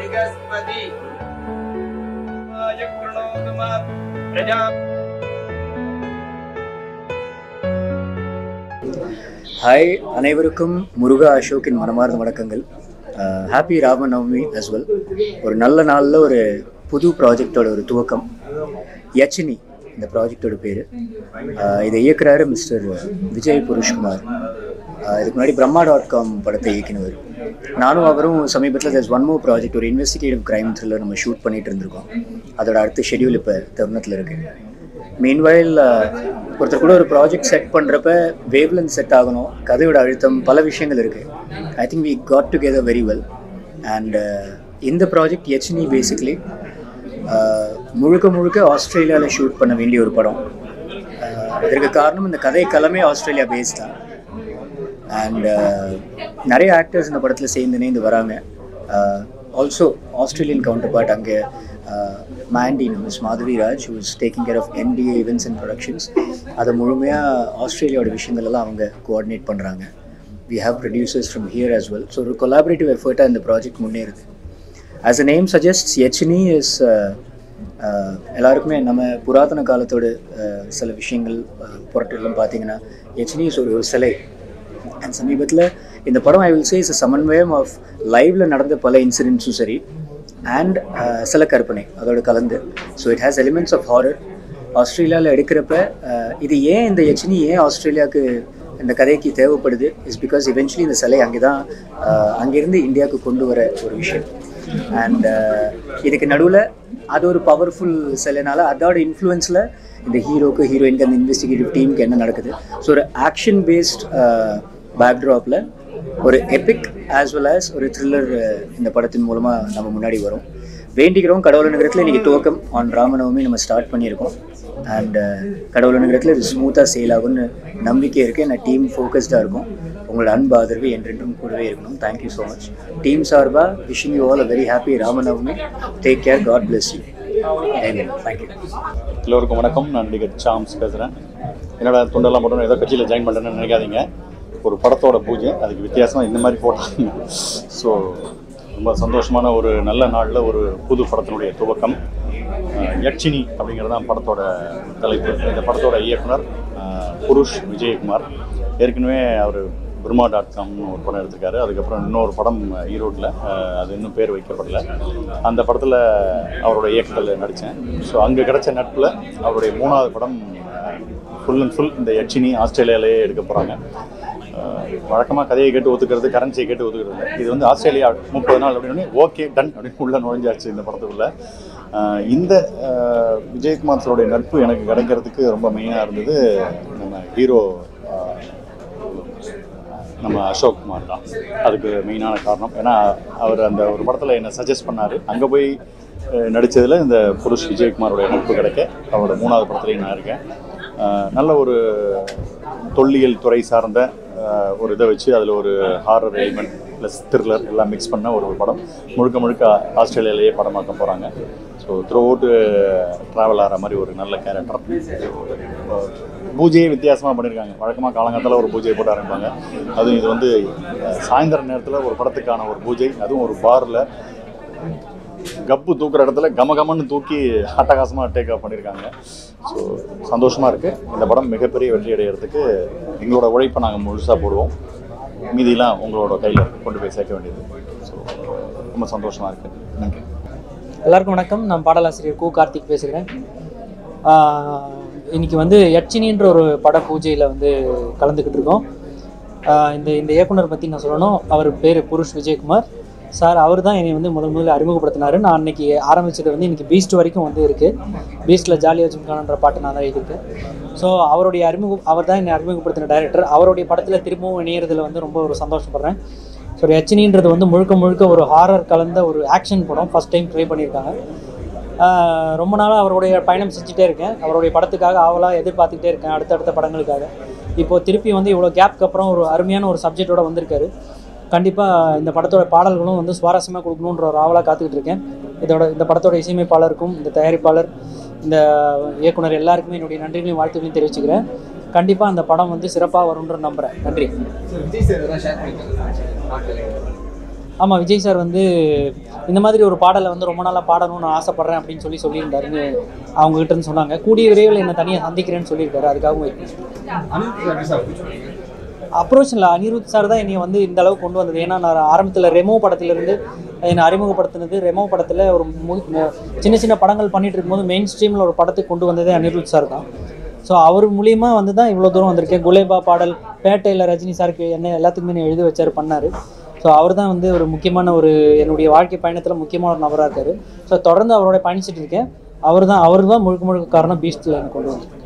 बृहस्पति आय कृणोतु मा प्रजा ஹாய் அனைவருக்கும் முருகா அசோக்கின் மனமார்ந்த வணக்கங்கள் ஹாப்பி ராமநவமி as well ஒரு நல்ல நாளில் ஒரு புது ப்ராஜெக்டோட ஒரு துவக்கம் யச்சினி இந்த ப்ராஜெக்டோட பேர் இதை இயக்குறாரு மிஸ்டர் விஜய் புருஷ்குமார் ஆஹ் இதுக்கு முன்னாடி பிரம்மா டாட் காம் படத்தை இயக்கினவர் நானும் அவரும் சமீபத்தில் there's ஒன் மோர் ப்ராஜெக்ட் ஒரு இன்வெஸ்டிகேட்டிவ் கிரைம் த்ரில்லர் நம்ம ஷூட் பண்ணிட்டு இருந்திருக்கோம் அதோட அடுத்த ஷெட்யூல் இப்போ தருணத்தில் இருக்குது மீன்வைல் ஒருத்தர் கூட ஒரு ப்ராஜெக்ட் செட் பண்ணுறப்ப வேவ்லன் செட் ஆகணும் கதையோட அழுத்தம் பல விஷயங்கள் இருக்குது I think we got together very well and இந்த ப்ராஜெக்ட் எச்னி பேசிக்லி முழுக்க முழுக்க ஆஸ்திரேலியாவில் ஷூட் பண்ண வேண்டிய ஒரு படம் Uh, இதற்கு காரணம் இந்த கதை களமே ஆஸ்திரேலியா பேஸ் தான் அண்ட் நிறைய ஆக்டர்ஸ் இந்த படத்தில் சேர்ந்து இணைந்து வராங்க ஆல்சோ ஆஸ்திரேலியன் கவுண்டர் பார்ட் அங்கே மேண்டி miss Madhavi Raj who is taking care of NDA events and productions அதை முழுமையாக ஆஸ்திரேலியாவோட விஷயங்கள் எல்லாம் அவங்க கோஆர்டினேட் பண்ணுறாங்க we have producers from here as well so ஒரு கொலாபரேட்டிவ் எஃபர்ட்டாக இந்த ப்ராஜெக்ட் முன்னேறுது ஆஸ் அ நேம் சஜஸ்ட் எச்னி இஸ் எல்லாருக்குமே நம்ம புராதன காலத்தோட uh, சில விஷயங்கள் uh, புரட்டுலாம் பார்த்தீங்கன்னா எச்னி இஸ் ஒரு ஒரு சிலை அண்ட் சமீபத்தில் இந்த படம் ஐ வில் சே இஸ் சமன்வயம் ஆஃப் லைவ்ல நடந்த பல இன்சிடென்ட்ஸும் சரி அண்ட் சில கற்பனை அதோட கலந்து so it has elements of horror ஆஸ்திரேலியாவில் எடுக்கிறப்ப uh, இது ஏன் இந்த எச்னி ஏன் ஆஸ்திரேலியாவுக்கு இந்த கதைக்கு தேவைப்படுது இஸ் பிகாஸ் இவென்ச்சுவலி இந்த சிலை அங்கே தான் அங்கேருந்து இந்தியாவுக்கு கொண்டு வர ஒரு விஷயம் அண்ட் இதுக்கு நடுவில் அது ஒரு பவர்ஃபுல் சிலைனால அதோட இன்ஃப்ளூயன்ஸில் இந்த ஹீரோக்கு ஹீரோயினுக்கு அந்த இன்வெஸ்டிகேட்டிவ் டீமுக்கு என்ன நடக்குது ஸோ ஒரு ஆக்ஷன் பேஸ்ட் பேக்ட்ராப்பில் ஒரு எபிக் ஆஸ் வெல் ஆஸ் ஒரு த்ரில்லர் இந்த படத்தின் மூலமாக நம்ம முன்னாடி வரும் வேண்டிக்கிறோம் கடவுள் நகரத்தில் இன்றைக்கி துவக்கம் ஆன் ராமநவமி நம்ம ஸ்டார்ட் பண்ணியிருக்கோம் அண்ட் கடவுள் நகரத்தில் இது ஸ்மூத்தாக சேல் ஆகும்னு நம்பிக்கை இருக்குது நான் டீம் ஃபோக்கஸ்டாக இருக்கும் உங்களோட அன்பு ஆதரவு என்றென்றும் கூடவே இருக்கணும் தேங்க்யூ ஸோ மச் டீம் சார்பாக wishing you all a very happy Ramanavami take care God bless you thank you எல்லோருக்கும் வணக்கம் நான் நடிகர் சாம்ஸ் பேசுகிறேன் என்னோட தொண்டெல்லாம் போட்டோம் ஏதோ கட்சியில் ஜாயின் பண்ணுறேன்னு நினைக்காதீங்க ஒரு படத்தோட பூஜை அதுக்கு வித்தியாசமாக இந்த மாதிரி போட்டாங்க ஸோ ரொம்ப சந்தோஷமான ஒரு நல்ல நாளில் ஒரு புது படத்தினுடைய துவக்கம் அஹ், யட்சினி அப்படிங்கிறது தான் படத்தோட தலைப்பு இந்த படத்தோட இயக்குனர் அஹ், புருஷ் விஜயகுமார் ஏற்கனவே அவர் பிரம்மா டாட் காம்னு ஒரு படம் எடுத்திருக்காரு அதுக்கப்புறம் இன்னொரு படம் ஈரோட்டில் அது இன்னும் பேர் வைக்கப்படல அந்த படத்தில் அவரோட இயக்கத்தில் நடித்தேன் ஸோ அங்கே கிடைச்ச நட்பில் அவருடைய மூணாவது படம் ஃபுல் அண்ட் ஃபுல் இந்த யட்சினி ஆஸ்திரேலியாவிலேயே எடுக்க போகிறாங்க வழக்கமாக கதையை கேட்டு ஒத்துக்கிறது கரன்சியை கேட்டு ஒத்துக்கிறது இது வந்து ஆஸ்திரேலியா முப்பது நாள் அப்படின்னு ஓகே டன் அப்படின்னு உள்ள நுழைஞ்சாச்சு இந்த படத்துக்குள்ள அஹ் இந்த அஹ், விஜயகுமார் சாருடைய நட்பு எனக்கு கிடைக்கிறதுக்கு ரொம்ப மெயினாக இருந்தது நம்ம ஹீரோ நம்ம அசோக் குமார் தான் அதுக்கு மெயினான காரணம் ஏன்னா அவர் அந்த ஒரு படத்தில் என்னை சஜஸ்ட் பண்ணார் அங்கே போய் அஹ், நடிச்சதுல இந்த புருஷ் விஜயகுமாரோட நட்பு கிடைக்க அவரோட மூணாவது படத்துலையும் நான் இருக்கேன் அஹ், நல்ல ஒரு தொல்லியல் துறை சார்ந்த அஹ், ஒரு இதை வச்சு அதில் ஒரு ஹாரர் எலிமெண்ட் ப்ளஸ் த்ரில்லர் எல்லாம் மிக்ஸ் பண்ண ஒரு படம் முழுக்க முழுக்க ஆஸ்திரேலியாலேயே படமாக்க போகிறாங்க ஸோ த்ரூ அவுட்டு ட்ராவல் ஆகிற மாதிரி ஒரு நல்ல கேரக்டர் பூஜையே வித்தியாசமாக பண்ணியிருக்காங்க வழக்கமாக காலங்காலத்தில் ஒரு பூஜையை போட்டு ஆரம்பிப்பாங்க அதுவும் இது வந்து அஹ், சாயந்தர நேரத்தில் ஒரு படத்துக்கான ஒரு பூஜை அதுவும் ஒரு பாரில் கப்பு தூக்குற இடத்துல கமகமன்னு தூக்கி அட்டகாசமாக டேக் ஆஃப் பண்ணியிருக்காங்க ஸோ சந்தோஷமாக இருக்குது இந்த படம் மிகப்பெரிய வெற்றி அடைகிறதுக்கு எங்களோட உழைப்பை நாங்கள் முழுசாக போடுவோம் மீதியெல்லாம் உங்களோட கையில் கொண்டு போய் சேர்க்க வேண்டியது ஸோ ரொம்ப சந்தோஷமாக இருக்குது நன்றி எல்லாருக்கும் வணக்கம் நான் பாடலாசிரியர் கு கார்த்திக் பேசுகிறேன் இன்னைக்கு வந்து யட்சினின்ற ஒரு பட பூஜையில் வந்து கலந்துக்கிட்டு இருக்கோம் ஆஹ் இந்த இந்த இயக்குனர் பற்றி நான் சொல்லணும் அவர் பேர் புருஷ் விஜயகுமார் சார் அவர் தான் என்னை வந்து முதல் முதல்ல அறிமுகப்படுத்தினார் நான் அன்னைக்கு ஆரம்பிச்சது வந்து இன்னைக்கு பீஸ்ட் வரைக்கும் வந்து இருக்குது பீஸ்ட்டில் ஜாலியாக ஜிம்கானன்ற பாட்டு நான் தான் எழுதியிருக்கேன் ஸோ அவருடைய அறிமுகம் அவர் தான் என்னை அறிமுகப்படுத்தின டைரக்டர் அவருடைய படத்தில் திரும்பவும் இணையறதுல வந்து ரொம்ப ஒரு சந்தோஷப்படுறேன் ஸோ யச்சினின்றது வந்து முழுக்க முழுக்க ஒரு ஹாரர் கலந்த ஒரு ஆக்ஷன் படம் ஃபஸ்ட் டைம் ட்ரை பண்ணியிருக்காங்க ஆஹ் ரொம்ப நாளாக அவருடைய பயணம் செஞ்சுட்டே இருக்கேன் அவருடைய படத்துக்காக ஆவலாக எதிர்பார்த்துக்கிட்டே இருக்கேன் அடுத்தடுத்த படங்களுக்காக இப்போ திருப்பி வந்து இவ்வளோ கேப்க்கு அப்புறம் ஒரு அருமையான ஒரு சப்ஜெக்டோட வந்திருக்காரு கண்டிப்பாக இந்த படத்தோட பாடல்களும் வந்து சுவாரஸ்யமாக கொடுக்கணுன்ற ஒரு ஆவலாக காத்துக்கிட்டு இருக்கேன் இதோட இந்த படத்தோட இசையமைப்பாளருக்கும் இந்த தயாரிப்பாளர் இந்த இயக்குனர் எல்லாருக்குமே என்னுடைய நன்றிகளையும் வாழ்த்துக்களையும் தெரிவிச்சுக்கிறேன் கண்டிப்பாக அந்த படம் வந்து சிறப்பாக வரும்ன்ற நம்புகிறேன் நன்றி ஆமாம் விஜய் சார் வந்து இந்த மாதிரி ஒரு பாடலை வந்து ரொம்ப நாளாக பாடணும்னு ஆசைப்பட்றேன் அப்படின்னு சொல்லி சொல்லியிருந்தாருன்னு அவங்ககிட்ட இருந்து சொன்னாங்க கூடிய விரைவில் என்னை தனியாக சந்திக்கிறேன்னு சொல்லியிருக்காரு அதுக்காகவும் wait பண்ணிட்டு அப்ரோச் இல்லை அனிருத் சார் தான் என்னை வந்து இந்த அளவுக்கு கொண்டு வந்தது ஏன்னா நான் ஆரம்பத்தில் ரெமோ படத்துலேருந்து என்னை அறிமுகப்படுத்தினது ரெமோ படத்தில் ஒரு மு மு- சின்ன சின்ன படங்கள் பண்ணிட்டு இருக்கும்போது மெயின் ஸ்ட்ரீமில் ஒரு படத்துக்கு கொண்டு வந்ததே அனிருத் சார் தான் ஸோ அவர் மூலியமா வந்து தான் இவ்வளோ தூரம் வந்திருக்கேன் குலேபா பாடல் பேட்டையில் ரஜினி சாருக்கு என்ன எல்லாத்துக்குமே என்னை எழுதி வச்சார் பண்ணார் ஸோ அவர் தான் வந்து ஒரு முக்கியமான ஒரு என்னுடைய வாழ்க்கை பயணத்தில் முக்கியமான ஒரு நபராக இருக்கார் ஸோ தொடர்ந்து அவரோட பயணிச்சுட்டு இருக்கேன் அவர் தான் அவர் தான் முழுக்க முழுக்க காரணம் பீஸ்டில் எனக்கு கொண்டு வந்து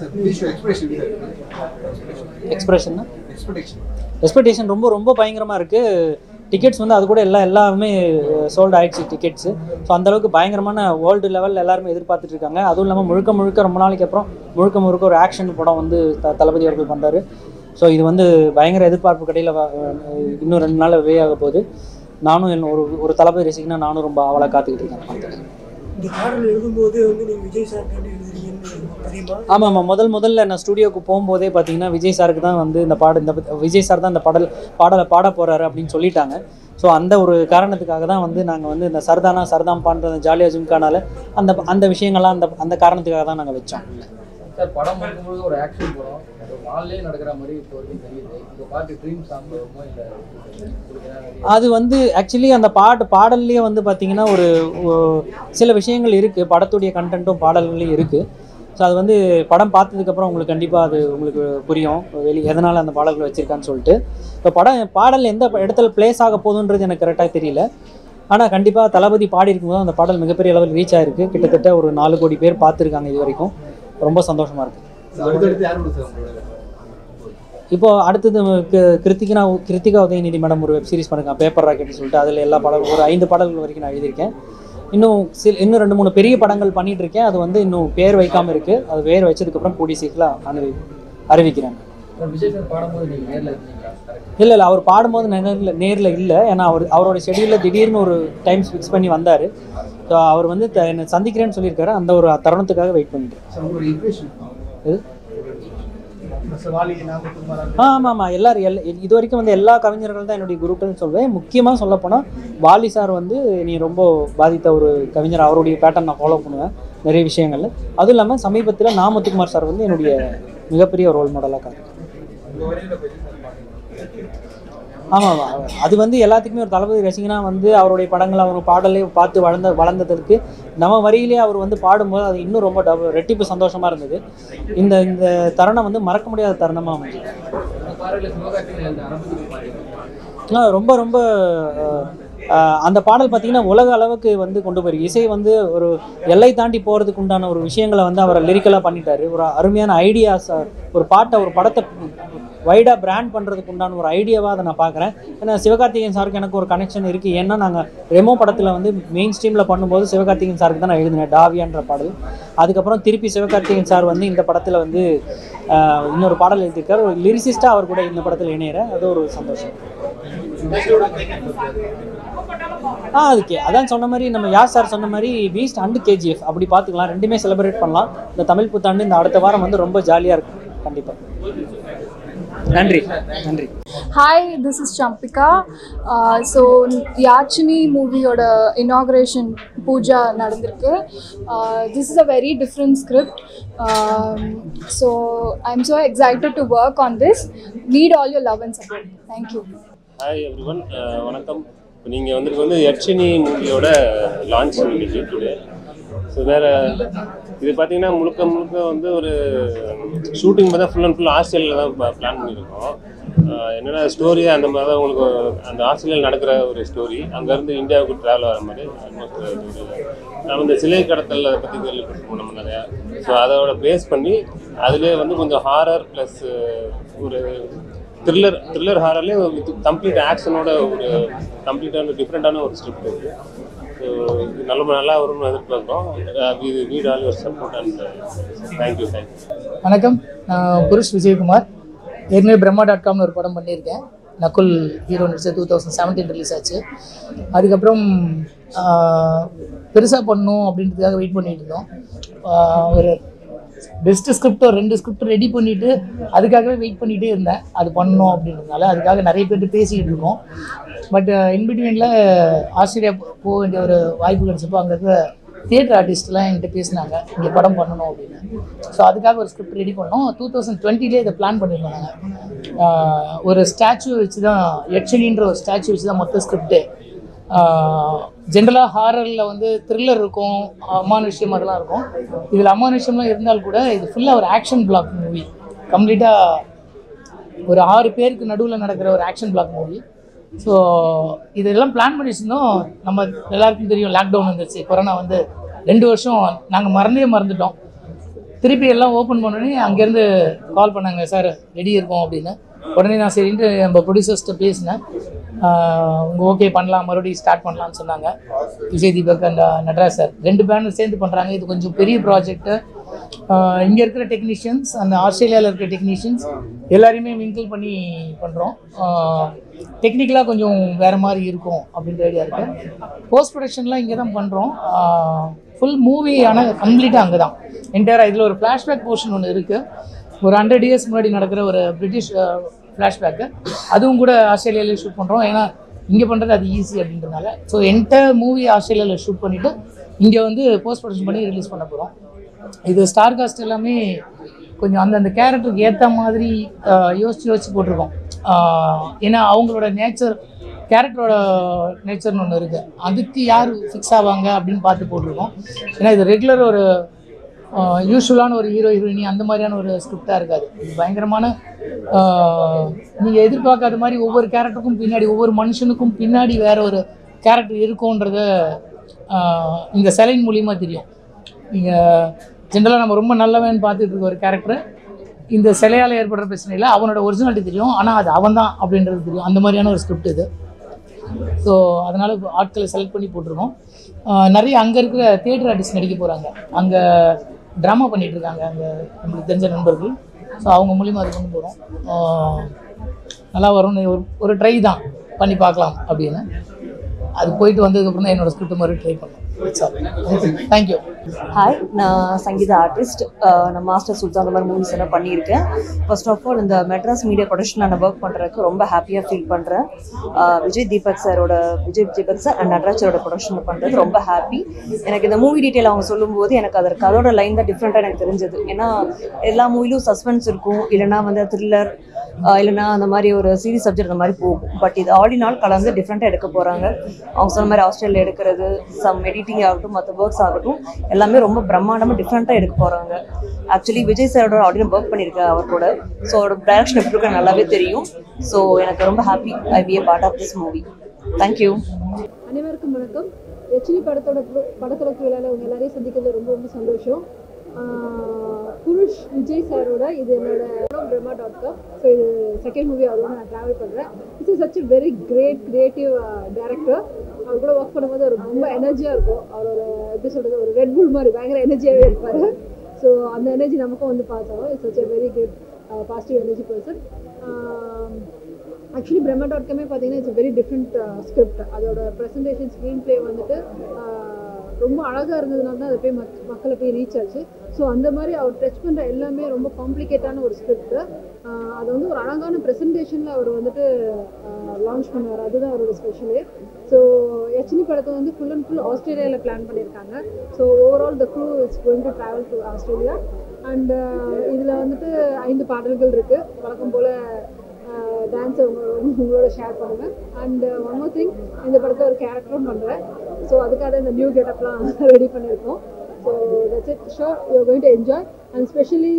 எக்ஸ்பிரஷன்னா எக்ஸ்பெக்டேஷன் ரொம்ப ரொம்ப பயங்கரமாக இருக்குது டிக்கெட்ஸ் வந்து அது கூட எல்லா எல்லாமே சோல்ட் ஆயிடுச்சு டிக்கெட்ஸு ஸோ அந்தளவுக்கு பயங்கரமான வேர்ல்டு லெவலில் எல்லாருமே எதிர்பார்த்துட்டு இருக்காங்க அதுவும் இல்லாமல் முழுக்க முழுக்க ரொம்ப நாளைக்கு அப்புறம் முழுக்க முழுக்க ஒரு ஆக்ஷன் படம் வந்து த தளபதி அவர்கள் பண்ணுறாரு ஸோ இது வந்து பயங்கர எதிர்பார்ப்பு கடையில் இன்னும் ரெண்டு நாள் வெளியே ஆக போகுது நானும் என்ன ஒரு ஒரு தளபதி ரசிகனா நானும் ரொம்ப அவளை காத்துக்கிட்டு இருக்கேன் படத்துக்கு. இந்த பாடல் எழுதும்போது வந்து நீங்கள் விஜய் சார் கண்டு எழுதுறீங்கன்னு தெரியுமா ஆமாம் ஆமாம் முதல் முதல்ல நான் ஸ்டூடியோக்கு போகும்போதே பார்த்தீங்கன்னா விஜய் சாருக்கு தான் வந்து இந்த பாட இந்த விஜய் சார் தான் இந்த பாடல் பாடலை பாட போகிறாரு அப்படின்னு சொல்லிட்டாங்க ஸோ அந்த ஒரு காரணத்துக்காக தான் வந்து நாங்கள் வந்து இந்த சர்தானா சர்தாம்பான்ற அந்த ஜாலியா ஜிம்கானால அந்த அந்த விஷயங்கள்லாம் அந்த அந்த காரணத்துக்காக தான் நாங்கள் வச்சோம் சார் படம் முழுக்க முழுக்க ஒரு ஆக்ஷன் படம் ஒரு நாள்லயே நடக்கிற மாதிரி இப்போ வரைக்கும் தெரியுது இந்த பாட்டு ட்ரீம் சாங் வருமோ இல்லை அது வந்து ஆக்சுவலி அந்த பாட்டு பாடல்லையே வந்து பார்த்தீங்கன்னா ஒரு ஒ- சில விஷயங்கள் இருக்குது படத்துடைய கண்டென்ட்டும் பாடல்களையும் இருக்குது ஸோ அது வந்து படம் பார்த்ததுக்கப்புறம் உங்களுக்கு கண்டிப்பாக அது உங்களுக்கு புரியும் வெளி எதனால் அந்த பாடல்கள் வச்சுருக்கான்னு சொல்லிட்டு இப்போ படம் பாடல் எந்த இடத்துல ப்ளேஸ் ஆக போகுதுன்றது எனக்கு கரெக்டாக தெரியல ஆனால் கண்டிப்பாக தளபதி பாடியிருக்கும் போது அந்த பாடல் மிகப்பெரிய அளவில் ரீச் ஆயிருக்கு கிட்டத்தட்ட ஒரு நாலு கோடி பேர் பார்த்துருக்காங்க இது வரைக்கும் ரொம்ப சந்தோஷமாக இருக்குது அடுத்தடுத்து யார் சார் உங்களோட இப்போ அடுத்தது கு- கிருத்திகா கிருத்திகா உதயநிதி மேடம் ஒரு வெப் சீரிஸ் பண்ணுங்க பேப்பர் ராக்கெட்னு சொல்லிட்டு அதில் எல்லா பாடல் ஒரு ஐந்து பாடல்கள் வரைக்கும் நான் எழுதியிருக்கேன் இன்னும் சில இன்னும் ரெண்டு மூணு பெரிய படங்கள் பண்ணிட்டு இருக்கேன் அது வந்து இன்னும் பேர் வைக்காம இருக்கு அது பேர் வச்சதுக்கப்புறம் கூடி சீக்கிரம் அனுவி அறிவிக்கிறேன் சார் விஜய் சார் பாடும்போது நீங்கள் நேரில் இருந்தீங்களா கரெக்ட் இல்லை இல்லை அவர் பாடும்போது நான் நேரில் நேரில் இல்லை ஏன்னா அவர் அவரோட ஷெடியூலில் திடீர்னு ஒரு டைம் ஃபிக்ஸ் பண்ணி வந்தார் ஸோ அவர் வந்து த- என்னை சந்திக்கிறேன்னு சொல்லியிருக்காரு அந்த ஒரு தருணத்துக்காக வெயிட் பண்ணிட்டு இருக்கேன். சார் உங்களோட இம்ப்ரெஷன் இது ஆ ஆமாம் ஆமாம் எல்லாரும் எல் இது வரைக்கும் வந்து எல்லா கவிஞர்கள் தான் என்னுடைய குருக்கள்னு சொல்வேன் முக்கியமாக சொல்லப்போனால் வாலி சார் வந்து நீ ரொம்ப பாதித்த ஒரு கவிஞர் அவருடைய பேட்டர்ன் நான் ஃபாலோ பண்ணுவேன் நிறைய விஷயங்கள்ல அதுவும் இல்லாமல் சமீபத்தில் நாமத்துக்குமார் சார் வந்து என்னுடைய மிகப்பெரிய ரோல் மாடலாக காட்டு ஆமாம் அது வந்து எல்லாத்துக்குமே ஒரு தளபதி ரசிகனா வந்து அவருடைய படங்கள் அவர் பாடலை பார்த்து வளர்ந்த வளர்ந்ததற்கு நம்ம வரியிலே அவர் வந்து பாடும்போது அது இன்னும் ரொம்ப டபுள் ரெட்டிப்பு சந்தோஷமாக இருந்தது இந்த இந்த தருணம் வந்து மறக்க முடியாத தருணமாக அமைஞ்சது அந்த பாடலில் சிவகார்த்திகேயன் அந்த அரபத்துக்கு பாடியிருக்காங்க ஆ, ரொம்ப ரொம்ப அஹ், அஹ், அந்த பாடல் பார்த்தீங்கன்னா உலக அளவுக்கு வந்து கொண்டு போயிருக்கு இசை வந்து ஒரு எல்லை தாண்டி போகிறதுக்கு உண்டான ஒரு விஷயங்களை வந்து அவர் லிரிக்கலாக பண்ணிட்டாரு ஒரு அருமையான ஐடியாஸ் ஒரு பாட்டை ஒரு படத்தை வைடாக பிராண்ட் பண்ணுறதுக்கு உண்டான ஒரு ஐடியாவாக அதை நான் பார்க்குறேன் ஏன்னா சிவகார்த்திகேயன் சாருக்கு எனக்கு ஒரு கனெக்ஷன் இருக்குது ஏன்னா நாங்கள் ரெமோ படத்தில் வந்து மெயின் ஸ்ட்ரீமில் பண்ணும்போது சிவகார்த்திகேயன் சாருக்கு தான் நான் எழுதினேன் டாவியான்ற பாடல் அதுக்கப்புறம் திருப்பி சிவகார்த்திகேயன் சார் வந்து இந்த படத்தில் வந்து ஆஹ், இன்னொரு பாடல் எழுதியிருக்காரு ஒரு லிரிசிஸ்ட்டாக அவர் கூட இந்த படத்தில் இணையிறேன் அது ஒரு சந்தோஷம் ஆ அதுக்கு அதான் சொன்ன மாதிரி நம்ம யார் சார் சொன்ன மாதிரி பீஸ்ட் அண்ட் கேஜிஎஃப் அப்படி பார்த்துக்கலாம் ரெண்டுமே செலிப்ரேட் பண்ணலாம் இந்த தமிழ் புத்தாண்டு இந்த அடுத்த வாரம் வந்து ரொம்ப ஜாலியாக இருக்கும் கண்டிப்பாக நன்றி நன்றி hi this is Sambika so Yachini மூவியோட இனாக்ரேஷன் பூஜா நடந்திருக்கு this is a very different script so I am so excited to work on this need all your love and support thank you hi everyone வணக்கம் இப்போ நீங்கள் வந்திருக்கு வந்து யட்சினி மூவியோட லான்ச் இன்னைக்கு today so வேறு இது பார்த்தீங்கன்னா முழுக்க முழுக்க வந்து ஒரு ஷூட்டிங் பார்த்தா ஃபுல் அண்ட் ஃபுல் ஆஸ்திரேலியில் தான் பிளான் பண்ணியிருக்கோம் அஹ் என்னென்னா ஸ்டோரி அந்த மாதிரி தான் உங்களுக்கு அந்த ஆஸ்திரேலியாவில் நடக்கிற ஒரு ஸ்டோரி அங்கேருந்து இந்தியாவுக்கு ட்ராவல் ஆகிற மாதிரி ஆல்மோஸ்ட் ஒரு நம்ம இந்த சிலை கடத்தல் அதை பற்றி கேள்விப்பட்டிருக்கோம் நம்ம நிறையா ஸோ அதோட பேஸ் பண்ணி அதுலேயே வந்து கொஞ்சம் ஹாரர் ப்ளஸ் ஒரு த்ரில்லர் த்ரில்லர் ஹாரர்லேயே வித் கம்ப்ளீட் ஆக்ஷனோட ஒரு கம்ப்ளீட்டான டிஃப்ரெண்ட்டான ஒரு ஸ்கிரிப்ட் இருக்குது ஸோ இது நல்ல நல்லா வரும்னு எதிர்பார்க்குறோம் இது need all your support and thank you thank you வணக்கம் நான் புருஷ் விஜயகுமார் ஏற்கனவே பிரம்மா டாட் காம்னு ஒரு படம் பண்ணியிருக்கேன் நகுல் ஹீரோ நடிச்ச டூ தௌசண்ட் செவன்டீன் ரிலீஸ் ஆச்சு அதுக்கப்புறம் பெருசாக பண்ணணும் அப்படின்றதுக்காக வெயிட் பண்ணிட்டு இருந்தோம் ஆஹ் ஒரு பெஸ்ட் ஸ்கிரிப்ட் ஒரு ரெண்டு ஸ்கிரிப்ட் ரெடி பண்ணிட்டு அதுக்காகவே வெயிட் பண்ணிகிட்டே இருந்தேன் அது பண்ணணும் அப்படின்றதுனால அதுக்காக நிறைய பேர்ட்டு பேசிக்கிட்டு இருக்கோம் பட் இன்பிட்வீனில் ஆஸ்திரேலியா போக வேண்டிய ஒரு வாய்ப்பு கிடைச்சப்போ அங்கே இருக்கிற தியேட்டர் ஆர்டிஸ்ட்லாம் என்கிட்ட பேசினாங்க இங்கே படம் பண்ணணும் அப்படின்னு ஸோ அதுக்காக ஒரு ஸ்கிரிப்ட் ரெடி பண்ணோம் டூ தௌசண்ட் டுவெண்ட்டிலே இதை பிளான் பண்ணியிருந்தோம் நாங்கள் ஒரு ஸ்டாச்சு வச்சு தான் யட்சனின்ற ஒரு ஸ்டாச்சு வச்சு தான் மொத்த ஸ்கிரிப்டே ஜென்ரலாக ஹாரரில் வந்து த்ரில்லர் இருக்கும் அமானுஷ்யம் அதெல்லாம் இருக்கும் இதில் அமானுஷ்யம்லாம் இருந்தால் கூட இது ஃபுல்லாக ஒரு ஆக்ஷன் பிளாக் மூவி கம்ப்ளீட்டாக ஒரு ஆறு பேருக்கு நடுவில் நடக்கிற ஒரு ஆக்ஷன் பிளாக் மூவி ஸோ இதெல்லாம் பிளான் பண்ணி வச்சிருந்தோம் நம்ம எல்லாருக்கும் தெரியும் லாக்டவுன் வந்துருச்சு கொரோனா வந்து ரெண்டு வருஷம் நாங்கள் மறந்தே மறந்துட்டோம் திருப்பி எல்லாம் ஓப்பன் பண்ணோடனே அங்கேருந்து கால் பண்ணாங்க சார் ரெடி இருக்கோம் அப்படின்னு உடனே நான் சரின்ட்டு நம்ம ப்ரொடியூசர்ஸ்ட்டு பேசினேன் உங்கள் ஓகே பண்ணலாம் மறுபடியும் ஸ்டார்ட் பண்ணலாம்னு சொன்னாங்க விஜய் தீபக் அண்ட் நட்ராஜ் சார் ரெண்டு பேண்டும் சேர்ந்து பண்ணுறாங்க இது கொஞ்சம் பெரிய ப்ராஜெக்ட்டு இங்கே இருக்கிற டெக்னீஷியன்ஸ் அந்த ஆஸ்திரேலியாவில் இருக்கிற டெக்னீஷியன்ஸ் எல்லாரையுமே மிங்கிள் பண்ணி பண்ணுறோம் டெக்னிக்கலாக கொஞ்சம் வேறு மாதிரி இருக்கும் அப்படின்ற ஐடியா இருக்குது போஸ்ட் ப்ரொடக்ஷன்லாம் இங்கே தான் பண்ணுறோம் ஃபுல் மூவி ஆனால் கம்ப்ளீட்டாக அங்கே தான் என்டையராக இதில் ஒரு ஃப்ளாஷ்பேக் போர்ஷன் ஒன்று இருக்குது ஒரு ஹண்ட்ரட் இயர்ஸ் முன்னாடி நடக்கிற ஒரு பிரிட்டிஷ் ஃப்ளாஷ்பேக்கு அதுவும் கூட ஆஸ்திரேலியாவில் ஷூட் பண்ணுறோம் ஏன்னா இங்கே பண்ணுறது அது ஈஸி அப்படின்றதுனால ஸோ என்டையர் மூவி ஆஸ்திரேலியாவில் ஷூட் பண்ணிவிட்டு இங்கே வந்து போஸ்ட் ப்ரொடக்ஷன் பண்ணி ரிலீஸ் பண்ண போகிறோம் இது ஸ்டார் காஸ்ட் எல்லாமே கொஞ்சம் அந்தந்த கேரக்டருக்கு ஏற்ற மாதிரி ஆஹ், யோசிச்சு யோசிச்சு போட்டிருக்கோம் ஆஹ், ஏன்னா அவங்களோட நேச்சர் கேரக்டரோட நேச்சர்னு ஒன்று இருக்குது அதுக்கு யார் ஃபிக்ஸ் ஆவாங்க அப்படின்னு பார்த்து போட்டிருக்கோம் ஏன்னா இது ரெகுலர் ஒரு யூஸ்வலான ஒரு ஹீரோ ஹீரோயினி அந்த மாதிரியான ஒரு ஸ்கிரிப்டாக இருக்காது இது பயங்கரமான நீங்கள் எதிர்பார்க்காத மாதிரி ஒவ்வொரு கேரக்டருக்கும் பின்னாடி ஒவ்வொரு மனுஷனுக்கும் பின்னாடி வேற ஒரு கேரக்டர் இருக்கும்ன்றத ஆஹ், இந்த சிலையின் மூலியமாக தெரியும் நீங்கள் ஜென்ரலாக நம்ம ரொம்ப நல்லவன் பார்த்துட்டு இருக்க ஒரு கேரக்டர் இந்த சிலையால் ஏற்படுற பிரச்சனை இல்லை அவனோட ஒரிஜினாலிட்டி தெரியும் ஆனால் அது அவன் தான் அப்படின்றது தெரியும் அந்த மாதிரியான ஒரு ஸ்கிரிப்ட் இது ஸோ அதனால் ஆட்களை செலக்ட் பண்ணி போட்டிருக்கோம் ஆஹ் நிறைய அங்கே இருக்கிற தியேட்டர் ஆர்டிஸ்ட் நடிக்க போகிறாங்க அங்கே ட்ராமா பண்ணிட்டு இருக்காங்க அங்கே நம்மளுக்கு தெரிஞ்ச நண்பர்கள் ஸோ அவங்க மூலியமாக அது கொண்டு போகிறோம் நல்லா வரும்னு ஒரு ஒரு ட்ரை தான் பண்ணி பார்க்கலாம் அப்படின்னு அது போயிட்டு வந்ததுக்கப்புறம் தான் என்னோட ஸ்கிரிப்ட் மாதிரி ட்ரை பண்ணோம் தேங்க்யூ ஹாய் நான் சங்கீதா ஆர்டிஸ்ட் நான் மாஸ்டர் சுல்தான் அந்த மாதிரி மூவிஸ் எல்லாம் பண்ணியிருக்கேன் ஃபர்ஸ்ட் ஆஃப் ஆல் இந்த மெட்ராஸ் மீடியா ப்ரொடக்ஷன் நான் ஒர்க் பண்ணுறதுக்கு ரொம்ப ஹாப்பியாக ஃபீல் பண்ணுறேன் விஜய் தீபக் சாரோட விஜய் தீபக் சார் அண்ட் நடராஜரோட ப்ரொடக்ஷன் பண்ணுறது ரொம்ப ஹாப்பி எனக்கு இந்த மூவி டீட்டெயில் அவங்க சொல்லும்போது எனக்கு அதற்கு அதோட லைன் தான் டிஃப்ரெண்ட்டாக எனக்கு தெரிஞ்சது ஏன்னா எல்லா மூவிலும் சஸ்பென்ஸ் இருக்கும் இல்லைனா வந்து த்ரில்லர் இல்லைனா அந்த மாதிரி ஒரு சீரியஸ் சப்ஜெக்ட் அந்த மாதிரி போகும் பட் இது ஆல் இன் ஆல் கலந்து டிஃப்ரெண்ட்டாக எடுக்க போகிறாங்க அவங்க சொன்ன மாதிரி ஆஸ்திரேலியா எடுக்கிறது சம் எடிட்டிங் ஆகட்டும் மற்ற ஒர்க்ஸ் ஆகட்டும் எல்லாமே ரொம்ப பிரம்மாண்டமாக டிஃப்ரெண்ட்டாக எடுக்க போகிறாங்க ஆக்சுவலி விஜய் சாரோட ஆடியோ ஒர்க் பண்ணியிருக்கேன் அவர் கூட ஸோ அவரோட டைரக்ஷன் எப்படி இருக்கு நல்லாவே தெரியும் ஸோ எனக்கு ரொம்ப happy I be a part of this movie thank you அனைவருக்கும் வணக்கம் எச்டி படத்தோட ப்ரோ- படத்தொடக்க விழாவில் உங்க எல்லாரையும் சந்திக்கிறது ரொம்ப ரொம்ப சந்தோஷம் ஆஹ் புருஷ் விஜய் சாரோட இது என்னோட பிரம்மா டாட் காம் ஸோ இது செகண்ட் மூவி அதோட நான் ட்ராவல் பண்ணுறேன் it's is such very great creative director அவர் கூட ஒர்க் பண்ணும்போது ஒரு ரொம்ப எனர்ஜியாக இருக்கும் அவரோட எப்படி சொல்கிறது ஒரு ரெட் புல் மாதிரி பயங்கர எனர்ஜியாகவே இருப்பார் ஸோ அந்த எனர்ஜி நமக்கும் வந்து பார்த்தோம் it's such a very good positive energy person actually Brahma dot காமே பார்த்தீங்கன்னா இட்ஸ் வெரி டிஃப்ரெண்ட் ஸ்கிரிப்ட் அதோட ப்ரெசன்டேஷன் ஸ்க்ரீன் ப்ளே வந்துட்டு ஆஹ், ரொம்ப அழகாக இருந்ததுனால தான் அது போய் மக் மக்களை போய் ரீச் ஆச்சு ஸோ அந்த மாதிரி அவர் டச் பண்ணுற எல்லாமே ரொம்ப காம்ப்ளிகேட்டான ஒரு ஸ்கிரிப்ட் அது வந்து ஒரு அழகான ப்ரெசன்டேஷனில் அவர் வந்துட்டு லான்ச் பண்ணுவார் அதுதான் அவரோட ஸ்பெஷலு ஸோ யச்சினி படத்தை வந்து ஃபுல் அண்ட் ஃபுல் ஆஸ்திரேலியாவில் பிளான் பண்ணியிருக்காங்க so overall the crew it's going to travel to Australia and இதில் வந்துட்டு ஐந்து பாடல்கள் இருக்குது வழக்கம் போல் டான்ஸை உங்க உங்களோட ஷேர் பண்ணுவேன் அண்ட் ஒன் மோர் திங் இந்த படத்தை ஒரு கேரக்டரும் பண்ணுறேன் ஸோ அதுக்காக இந்த நியூ கெட்டப்லாம் ரெடி பண்ணியிருக்கோம் so that's it sure you going to enjoy and specially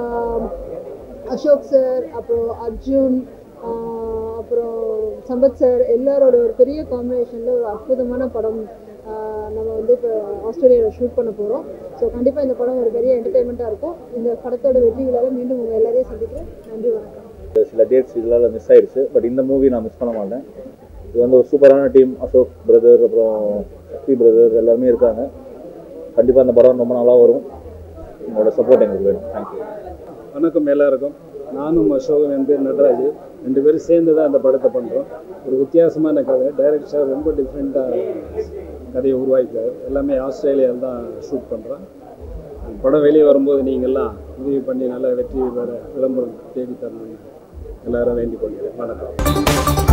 Ashok sir அப்புறம் அர்ஜுன் ஆஹ் அப்புறம் சம்பத் சார் எல்லாரோட ஒரு பெரிய காம்பினேஷனில் ஒரு அற்புதமான படம் ஆஹ் நம்ம வந்து இப்போ ஆஸ்திரேலியாவில் ஷூட் பண்ண போகிறோம் ஸோ கண்டிப்பாக இந்த படம் ஒரு பெரிய என்டர்டெயின்மெண்ட்டாக இருக்கும் இந்த படத்தோட வெற்றி விழாவில் மீண்டும் உங்கள் எல்லாரையும் சந்திக்கிறேன் நன்றி வணக்கம் சில டேட்ஸ் இதனால மிஸ் ஆயிடுச்சு பட் இந்த மூவி நான் மிஸ் பண்ண மாட்டேன் இது வந்து ஒரு சூப்பரான டீம் அசோக் பிரதர் அப்புறம் சக்தி பிரதர் எல்லாருமே இருக்காங்க கண்டிப்பாக இந்த படம் ரொம்ப நல்லா வரும் உங்களோட சப்போர்ட் எங்களுக்கு வேணும் தேங்க்யூ வணக்கம் எல்லாருக்கும் நானும் அசோகம் என் பேர் நடராஜ் ரெண்டு பேரும் சேர்ந்து தான் அந்த படத்தை பண்ணுறோம் ஒரு வித்தியாசமான கதை டைரக்டர் ரொம்ப டிஃப்ரெண்ட்டாக கதையை உருவாக்கிட்டார் எல்லாமே ஆஸ்திரேலியாவில் தான் ஷூட் பண்ணுறோம் படம் வெளியே வரும்போது நீங்கள்லாம் உதவி பண்ணி நல்லா வெற்றி பெற விளம்பரம் தேடி தரணும்னு எல்லாரும் வேண்டிக் கொள்கிறேன் வணக்கம்